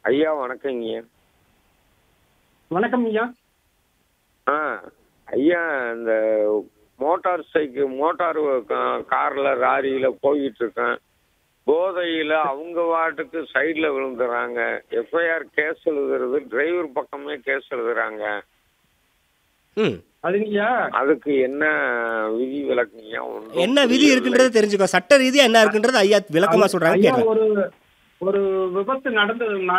ஐயா வணக்கங்க வணக்கம் ஐயா ஆ ஐயா இந்த மோட்டார் சைக்கிள் மோட்டார் காரில் ராரியில் போய்கிட்டு இருக்கேன் போதையில் அவங்க வாட்டுக்கு சைடில் விழுந்துறாங்க எஃப்ஐஆர் கேஸ் எழுதுறது டிரைவர் பக்கமே கேஸ் எழுதுறாங்க ம் அதுங்கய்யா அதுக்கு என்ன விதி விலக்குங்க ஒண்ணும் என்ன விதி புரியல. இருக்குன்றது தெரிஞ்சுக்கோ சட்ட ரீதியா என்ன இருக்குன்றது ஐயா விளக்கமா சொல்றாங்க ஐயா கேட்கலாம் ஒரு ஒரு விபத்து நடந்ததுன்னா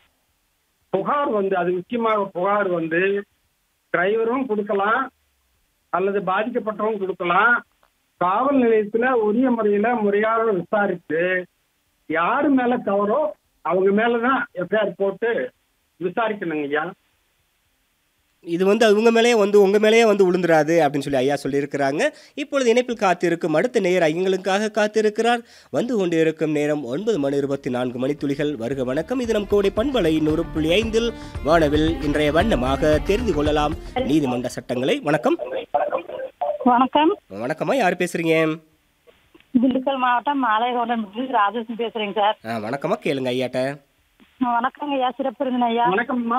புகார் வந்து அது முக்கியமாக புகார் வந்து டிரைவரும் கொடுக்கலாம் அல்லது பாதிக்கப்பட்டவங்க கொடுக்கலாம் காவல் நிலையத்துல உரிய முறையில முறையாக விசாரித்து யாரு மேல தவறோ அவங்க மேலதான் எஃப்ஐஆர் போட்டு விசாரிக்கணுங்க ஐயா இது வந்து அவங்க மேலேயே வந்து உங்க மேலேயே வந்து விழுந்துராது அப்படின்னு சொல்லி ஐயா சொல்லியிருக்கிறாங்க இப்பொழுது இணைப்பில் காத்திருக்கும் அடுத்த நேர் ஐயங்களுக்காக காத்திருக்கிறார் வந்து கொண்டு இருக்கும் நேரம் ஒன்பது மணி இருபத்தி நான்கு மணித்துளிகள் வருக வணக்கம் இது நம் கோடை பண்பலை நூறு புள்ளி ஐந்தில் வானவில் இன்றைய வண்ணமாக தெரிந்து கொள்ளலாம் நீதிமன்ற சட்டங்களை வணக்கம் வணக்கம் வணக்கம்மா யார் பேசுறீங்க திண்டுக்கல் மாவட்டம் மாலைகவுண்டன் ராஜேஷன் பேசுறேங்க சார் ஆ வணக்கம்மா கேளுங்க ஐயாட்ட வணக்கங்க ஐயா சிறப்பு இருந்தேன் ஐயா வணக்கம்மா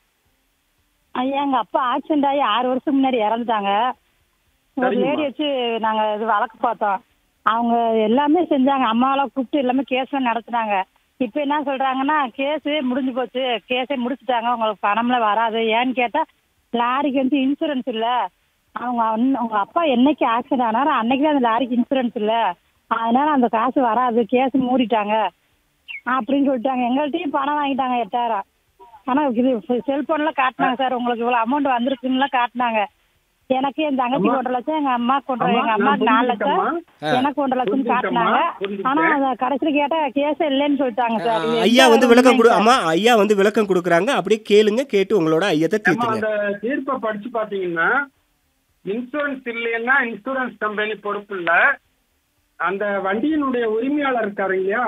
ஐயா எங்க அப்பா ஆக்சிடென்ட் ஆகி ஆறு வருஷம் முன்னாடி இறந்துட்டாங்க ஒரு சரிங்கம்மா. லேடி வச்சு நாங்க இது வழக்கு பார்த்தோம் அவங்க எல்லாமே செஞ்சாங்க அம்மாவெல்லாம் கூப்பிட்டு எல்லாமே கேஸ்லாம் நடத்துனாங்க இப்ப என்ன சொல்றாங்கன்னா கேஸே முடிஞ்சு போச்சு கேஸே முடிச்சுட்டாங்க உங்களுக்கு பணம்லாம் வராது ஏன்னு கேட்டா லாரிக்கு வந்து இன்சூரன்ஸ் இல்ல அவங்க அண்ணன்- உங்க அப்பா என்னைக்கு ஆக்சிடென்ட் ஆனாரோ அன்னைக்கு தான் அந்த லாரிக்கு இன்சூரன்ஸ் இல்ல அதனால அந்த காசு வராது கேஸ் மூடிட்டாங்க அப்படின்னு சொல்லிட்டாங்க எங்கள்கிட்டயும் பணம் வாங்கிட்டாங்க எட்டாயிரம் ஆனா இது செல்போன்ல காட்டினாங்க சார் உங்களுக்கு இவ்வளவு அமௌண்ட் வந்திருக்குன்னு காட்டினாங்க எனக்கு என் தங்கச்சிக்கு ஒன்றரை லட்சம் எங்க அம்மா கொண்டு அம்மா, எங்க நான் அம்மாக்கு நாலு லட்சம் புரிஞ்சுக்கிட்டேம்மா. எனக்கு ஒன்றரை லட்சம் புரிஞ்சுக்கிட்டேம்மா, காட்டினாங்க புரிஞ்சுக்கிட்டேன். ஆனா அத கடைசியில கேட்டா கேஸ் இல்லைன்னு சொல்லிட்டாங்க சார் இது ஐயா எந்த வந்து ஒரு விளக்கம் கொடு உண்மையும் அம்மா ஐயா வந்து விளக்கம் கொடுக்குறாங்க அப்படியே கேளுங்க கேட்டு உங்களோட ஐயத்தை நம்ம தீர்த்துங்க அந்த தீர்ப்பை படிச்சு பாத்தீங்கன்னா இன்சூரன்ஸ் இல்லைன்னா இன்சூரன்ஸ் கம்பெனி பொறுப்பு இல்ல அந்த வண்டியினுடைய உரிமையாளர் இருக்காரு இல்லையா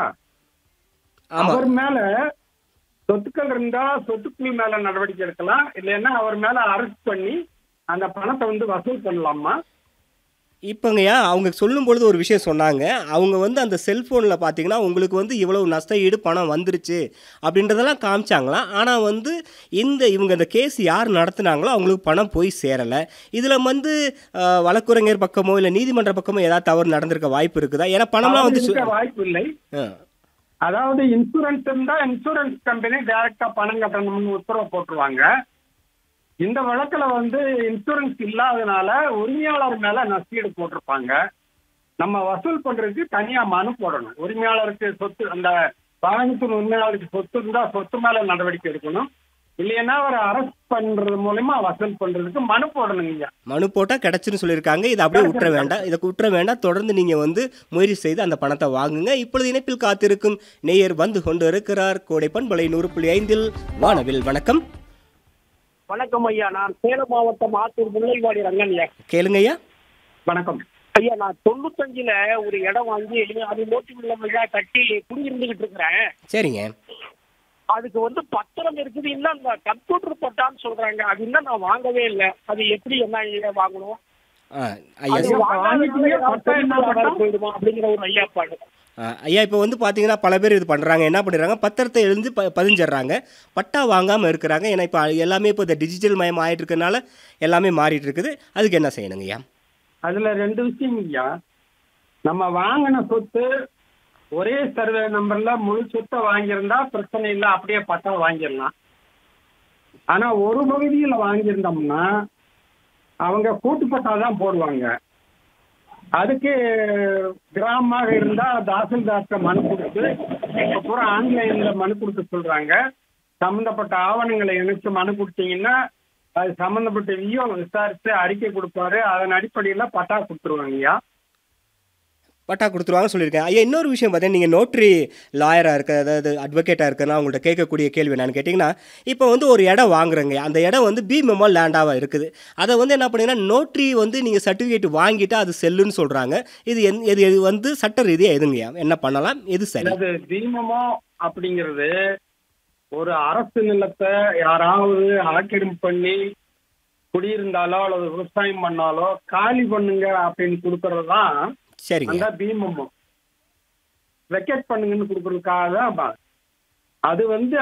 ஆமா அவர் மேல சொத்துக்கள் இருந்தா சொத்துக்கள் மேல நடவடிக்கை எடுக்கலாம் இல்லைன்னா அவர் மேல அரெஸ்ட் பண்ணி அந்த பணத்தை வந்து வசூல் பண்ணலாமா இப்போங்கய்யா அவங்க சொல்லும் பொழுது ஒரு விஷயம் சொன்னாங்க அவங்க வந்து அந்த செல்ஃபோனில் பார்த்தீங்கன்னா உங்களுக்கு வந்து இவ்வளவு நஷ்ட ஈடு பணம் வந்துருச்சு அப்படின்றதெல்லாம் காமிச்சாங்களாம் ஆனால் வந்து இந்த இவங்க இந்த கேஸ் யார் நடத்துனாங்களோ அவங்களுக்கு பணம் போய் சேரலை இதில் வந்து அஹ், வழக்குரைஞர் பக்கமோ இல்லை நீதிமன்ற பக்கமோ ஏதாவது தவறு நடந்திருக்க வாய்ப்பு இருக்குதா ஏன்னா பணம்லாம் வந்து சு- இருக்க வாய்ப்பு இல்லை ஆ. அதாவது இன்சூரன்ஸ் இருந்தா இன்சூரன்ஸ் கம்பெனி டைரக்டா பணம் கட்டணும்னு உத்தரவு போட்டுருவாங்க இந்த வழக்குல வந்து இன்சூரன்ஸ் இல்லாதனால உரிமையாளர் மேல நஷ்டீடு போட்டிருப்பாங்க நம்ம வசூல் பண்றதுக்கு தனியா மனு போடணும் உரிமையாளருக்கு சொத்து அந்த வாகனத்தின் உரிமையாளருக்கு சொத்து இருந்தா சொத்து மேல நடவடிக்கை எடுக்கணும் இல்லைன்னா ஒரு அரெஸ்ட் பண்றது மூலமா வசூல் பண்றதுக்கு மனு போடணுங்க மனு போட்டால் கிடச்சுன்னு சொல்லியிருக்காங்க இதை அப்படியே விட்டுற வேண்டாம் இதை விட்டுற வேண்டாம் தொடர்ந்து நீங்கள் வந்து முயற்சி செய்து அந்த பணத்தை வாங்குங்க இப்பொழுது இணைப்பில் காத்திருக்கும் நேயர் வந்து கொண்டு இருக்கிறார் கோடை பண்பலை நூறு புள்ளி ஐந்தில் வானவில் வணக்கம் வணக்கம் ஐயா நான் சேலம் மாவட்டம் ஆத்தூர் முல்லைவாடி ரங்கன் ஐயா கேளுங்கய்யா வணக்கம் ஐயா நான் தொண்ணூத்தஞ்சுல ஒரு இடம் வாங்கி அது நோட்டு இல்லையா கட்டி குடியிருந்துகிட்டு இருக்கிறேன் சரிங்க அதுக்கு வந்து பத்திரம் இருக்குது இன்னும் அந்த கம்ப்யூட்டர் பட்டான்னு சொல்றாங்க அது இன்னும் நான் வாங்கவே இல்லை அது எப்படி என்ன ஐயா வாங்கணும் ஆ, ஐயா அது சரி. வாங்காதனால ஏதாவது பட்டா என்ன தொழில் பட்டம்? போயிடுமா அப்படிங்கிற ஒரு ஐயா பாடு ஆ, ஐயா இப்போ வந்து பார்த்தீங்கன்னா பல பேர் இது பண்ணுறாங்க என்ன பண்ணிடுறாங்க பத்திரத்தை எழுந்து ப பதிஞ்சிடுறாங்க பட்டா வாங்காமல் இருக்கிறாங்க ஏன்னா இப்போ எல்லாமே இப்போ இந்த டிஜிட்டல் மயம் ஆகிட்டு இருக்கனால எல்லாமே மாறிட்டு இருக்குது அதுக்கு என்ன செய்யணுங்க ஐயா அதுல ரெண்டு விஷயம் ஐயா நம்ம வாங்கின சொத்து ஒரே சர்வே நம்பர்ல முழு சொத்தை வாங்கியிருந்தா பிரச்சனை இல்லை அப்படியே பட்டா வாங்கிடலாம் ஆனா ஒரு பகுதியில வாங்கியிருந்தோம்னா அவங்க கூட்டு பட்டா தான் போடுவாங்க அதுக்கு கிராமமாக இருந்தா தாசில்தார்ட்ட மனு கொடுத்து இப்ப பூரா ஆன்லைன்ல மனு கொடுக்க சொல்றாங்க சம்பந்தப்பட்ட ஆவணங்களை இணைச்சு மனு கொடுத்தீங்கன்னா அது சம்பந்தப்பட்ட வியோ விசாரிச்சு அறிக்கை கொடுப்பாரு அதன் அடிப்படையில பட்டா கொடுத்துருவாங்கய்யா பட்டா கொடுத்துருவாங்க சொல்லியிருக்கேன் ஐயா இன்னொரு விஷயம் பார்த்தீங்கன்னா நீங்கள் நோட்ரி லாயராக இருக்க அதாவது அட்வொகேட்டாக இருக்குன்னா உங்கள்ட்ட கேட்கக்கூடிய கேள்வி என்னன்னு கேட்டிங்கன்னா இப்போ வந்து ஒரு இடம் வாங்குறேங்க அந்த இடம் வந்து பி மெமோ லேண்டாக இருக்குது அதை வந்து என்ன பண்ணீங்கன்னா நோட்ரி வந்து நீங்கள் சர்டிஃபிகேட் வாங்கிட்டா அது செல்லுன்னு சொல்கிறாங்க இது எந் எது எது வந்து சட்ட ரீதியாக எதுங்கய்யா என்ன பண்ணலாம் எது சரி அதாவது தீமமோ அப்படிங்கிறது ஒரு அரசு நிலத்தை யாராவது ஆக்கிரமிப்பு பண்ணி குடியிருந்தாலோ அல்லது விவசாயம் பண்ணாலோ காலி பண்ணுங்க அப்படின்னு கொடுக்கறது தான் சரிங்க அந்த பீமமோ வெக்கேட் பண்ணுங்கன்னு கொடுக்கறதுக்காக தான் அது வந்து